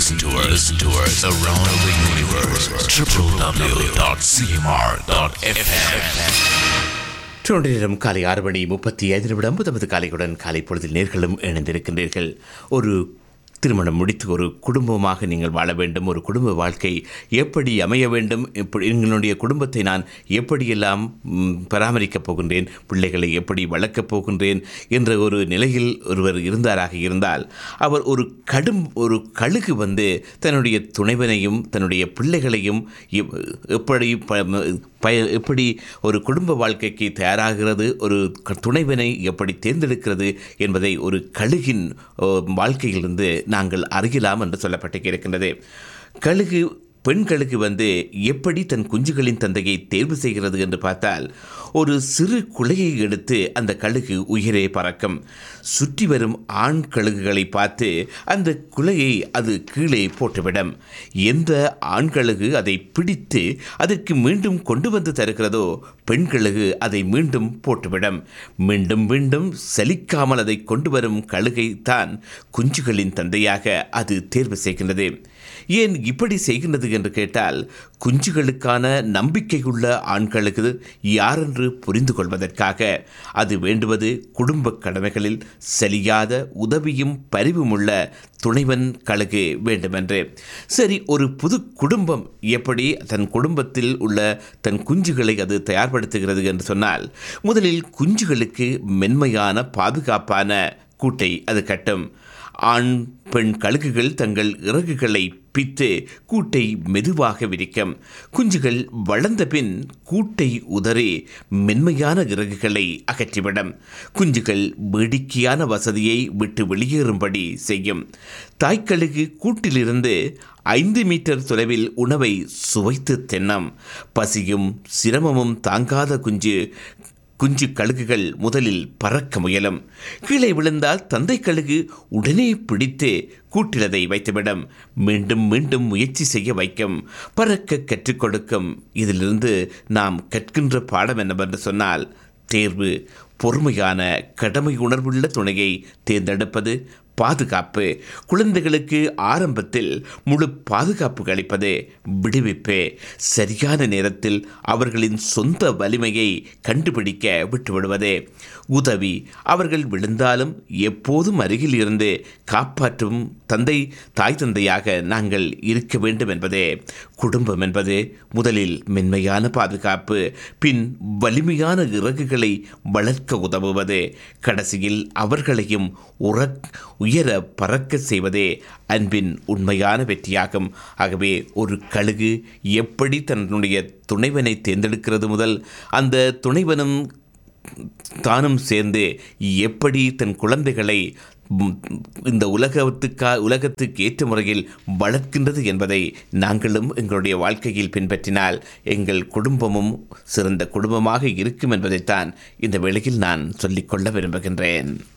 Listen to us, listen to us around the universe. www.cmr.fm. Toronto நேரம் காலை ஆறு மணி முப்பத்தி ஐந்து நிமிடம் நமது காலையுடன் காலை பொழுதில் நேர்களும் இணைந்திருக்கின்றீர்கள் ஒரு திருமணம் முடித்து ஒரு குடும்பமாக நீங்கள் வாழ வேண்டும் ஒரு குடும்ப வாழ்க்கை எப்படி அமைய வேண்டும் எப்படி எங்களுடைய குடும்பத்தை நான் எப்படியெல்லாம் ம், பராமரிக்கப் போகின்றேன் பிள்ளைகளை எப்படி வளர்க்கப் போகின்றேன் என்ற ஒரு நிலையில் ஒருவர் இருந்தாராக இருந்தால் அவர் ஒரு கடும் ஒரு கழுகு வந்து தன்னுடைய துணைவனையும் தன்னுடைய பிள்ளைகளையும் எப்- எப்படி ப- பய எப்படி ஒரு குடும்ப வாழ்க்கைக்கு தயாராகிறது ஒரு க- துணைவனை எப்படி தேர்ந்தெடுக்கிறது என்பதை ஒரு கழுகின் ஓ, வாழ்க்கையிலிருந்து நாங்கள் அறியலாம் என்று சொல்லப்பட்டு இருக்கின்றது கழுகு பெண் கழுகு வந்து எப்படி தன் குஞ்சுகளின் தந்தையை தேர்வு செய்கிறது என்று பார்த்தால் ஒரு சிறு குலையை எடுத்து அந்த கழுகு உயிரே பறக்கும் சுற்றி வரும் ஆண் கழுகுகளை பார்த்து அந்த குலையை அது கீழே போட்டுவிடும் எந்த ஆண் கழுகு அதை பிடித்து அதற்கு மீண்டும் கொண்டு வந்து தருகிறதோ பெண் கழுகு அதை மீண்டும் போட்டுவிடும் மீண்டும் மீண்டும் சலிக்காமல் அதை கொண்டு வரும் கழுகை தான் குஞ்சுகளின் தந்தையாக அது தேர்வு செய்கின்றது ஏன் இப்படி செய்கின்றது என்று கேட்டால் குஞ்சுகளுக்கான நம்பிக்கையுள்ள ஆண்களுக்கு யாரென்று புரிந்து கொள்வதற்காக அது வேண்டுவது குடும்ப கடமைகளில் செலியாத உதவியும் பரிவுமுள்ள துணைவன் கழுகு வேண்டுமென்று சரி ஒரு புது குடும்பம் எப்படி தன் குடும்பத்தில் உள்ள தன் குஞ்சுகளை அது தயார்படுத்துகிறது என்று சொன்னால் முதலில் குஞ்சுகளுக்கு மென்மையான பாதுகாப்பான கூட்டை அது கட்டும் ஆண் பெண் கழுகுகள் தங்கள் இறகுகளை பித்து கூட்டை மெதுவாக விரிக்கும் குஞ்சுகள் வளர்ந்த பின் கூட்டை உதறி மென்மையான இறகுகளை அகற்றிவிடும் குஞ்சுகள் வேடிக்கையான வசதியை விட்டு வெளியேறும்படி செய்யும் தாய்க்கழுகு கூட்டிலிருந்து ஐந்து மீட்டர் தொலைவில் உணவை சுவைத்து தின்னம் பசியும் சிரமமும் தாங்காத குஞ்சு குஞ்சு கழுகுகள் முதலில் பறக்க முயலும் கீழே விழுந்தால் தந்தை கழுகு உடனே பிடித்து கூட்டிலதை வைத்துவிடும் மீண்டும் மீண்டும் முயற்சி செய்ய வைக்கும் பறக்க கற்றுக் கொடுக்கும் இதிலிருந்து நாம் கற்கின்ற பாடம் என்னவென்று சொன்னால் தேர்வு பொறுமையான கடமை உணர்வுள்ள துணையை தேர்ந்தெடுப்பது பாதுகாப்பு குழந்தைகளுக்கு ஆரம்பத்தில் முழு பாதுகாப்பு அளிப்பது விடுவிப்பு சரியான நேரத்தில் அவர்களின் சொந்த வலிமையை கண்டுபிடிக்க விட்டுவிடுவது உதவி அவர்கள் விழுந்தாலும் எப்போதும் அருகில் இருந்து காப்பாற்றும் தந்தை தாய் தந்தையாக நாங்கள் இருக்க வேண்டும் என்பதே குடும்பம் என்பது முதலில் மென்மையான பாதுகாப்பு பின் வலிமையான இறகுகளை வளர்க்க உதவுவது கடைசியில் அவர்களையும் உறக் உயர பறக்க செய்வதே அன்பின் உண்மையான வெற்றியாகும் ஆகவே ஒரு கழுகு எப்படி தன்னுடைய துணைவனை தேர்ந்தெடுக்கிறது முதல் அந்த துணைவனும் தானும் சேர்ந்து எப்படி தன் குழந்தைகளை ம், இந்த உலகத்துக்கா உலகத்துக்கு ஏற்ற முறையில் வளர்க்கின்றது என்பதை நாங்களும் எங்களுடைய வாழ்க்கையில் பின்பற்றினால் எங்கள் குடும்பமும் சிறந்த குடும்பமாக இருக்கும் என்பதைத்தான் இந்த வேளையில் நான் சொல்லிக்கொள்ள விரும்புகின்றேன்